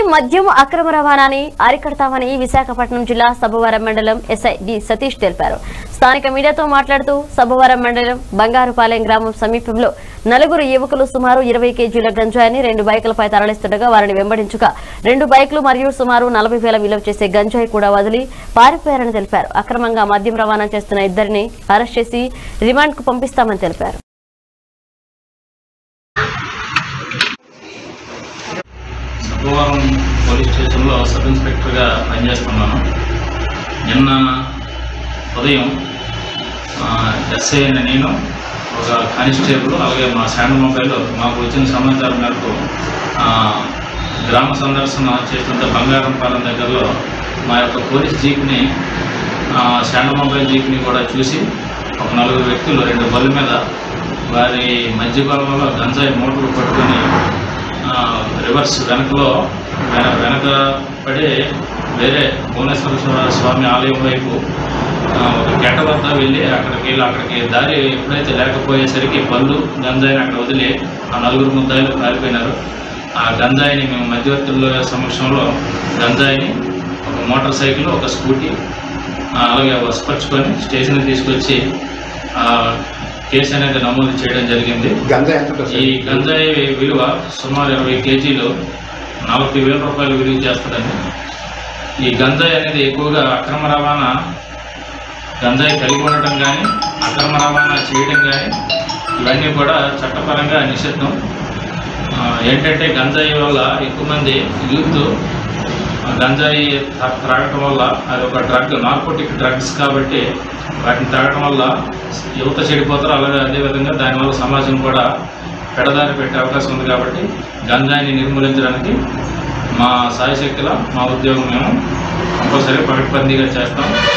మద్యం అక్రమ రవాణాని అరికడతామని విశాఖపట్నం జిల్లా సభవరం మండలం ఎస్ఐ డి సతీష్ తెలిపారు స్థానిక మీడియాతో మాట్లాడుతూ సభవరం మండలం బంగారుపాలెం గ్రామం సమీపంలో నలుగురు యువకులు సుమారు ఇరవై కేజీల గంజాయిని రెండు బైకులపై తరలిస్తుండగా వారిని వెంబడించగా రెండు బైకులు మరియు సుమారు నలభై వేల విలువ చేసే గంజాయి కూడా వదిలి పారిపోయారని తెలిపారు అక్రమంగా మద్యం రవాణా చేస్తున్న ఇద్దరిని అరెస్ట్ చేసి రిమాండ్కు పంపిస్తామని తెలిపారు సబ్బవరం పోలీస్ స్టేషన్లో సబ్ ఇన్స్పెక్టర్గా పనిచేస్తున్నాను నిన్న ఉదయం ఆ, ఎస్ఐ అయిన నేను ఒక కానిస్టేబుల్ అలాగే మా శాండ్ మొబైల్ మాకు వచ్చిన సమాచారం మేరకు ఆ, గ్రామ సందర్శన చేస్తున్న బంగారంపాలెం దగ్గరలో మా యొక్క పోలీస్ జీప్ని ఆ, శాండ్ మొబైల్ జీప్ని కూడా చూసి ఒక నలుగురు వ్యక్తులు రెండు బళ్ళు మీద వారి మధ్యకాలంలో గంజాయి మోటార్లు పట్టుకొని ఆ, రివర్స్ వెనకలో వెన వెనక పడి వేరే భువనేశ్వర స్వా- స్వామి ఆలయం వైపు ఆ, ఒక గంట వద్ద వెళ్ళి అక్కడికి వెళ్ళి అక్కడికి దారి ఎప్పుడైతే లేకపోయేసరికి పళ్ళు గంజాయిని అక్కడ వదిలి ఆ నలుగురు ముద్దాయిలు పారిపోయినారు ఆ గంజాయిని మేము మధ్యవర్తుల సమక్షంలో గంజాయిని ఒక మోటార్ సైకిల్ ఒక స్కూటీ ఆ, అలాగే వసపరుచుకొని స్టేషన్కి తీసుకొచ్చి ఆ, కేసు అనేది నమోదు చేయడం జరిగింది గంజా ఎంత ఉంటుంది ఈ సార్? గంజాయి విలువ సుమారు ఇరవై కేజీలు నలభై వేల రూపాయలు విలువ చేస్తుందండి ఈ గంజాయి అనేది ఎక్కువగా అక్రమ రవాణా గంజాయి కలిగి ఉండటం కానీ అక్రమ రవాణా చేయడం కానీ ఇవన్నీ కూడా చట్టపరంగా నిషిద్ధం ఆ, ఏంటంటే గంజాయి వల్ల ఎక్కువ మంది యూత్ ఆ, గంజాయి తా- త్రాగటం వల్ల అది ఒక డ్రగ్ నార్కోటిక్ డ్రగ్స్ కాబట్టి వాటిని తాగటం వల్ల యువత చెడిపోతారు అలాగే అదేవిధంగా దానివల్ల సమాజం కూడా పెడదారి పెట్టే అవకాశం ఉంది కాబట్టి గంజాయిని నిర్మూలించడానికి మా సాయశక్తిలో మా ఉద్యోగం మేము కంపల్సరీ పకడ్బందీగా చేస్తాం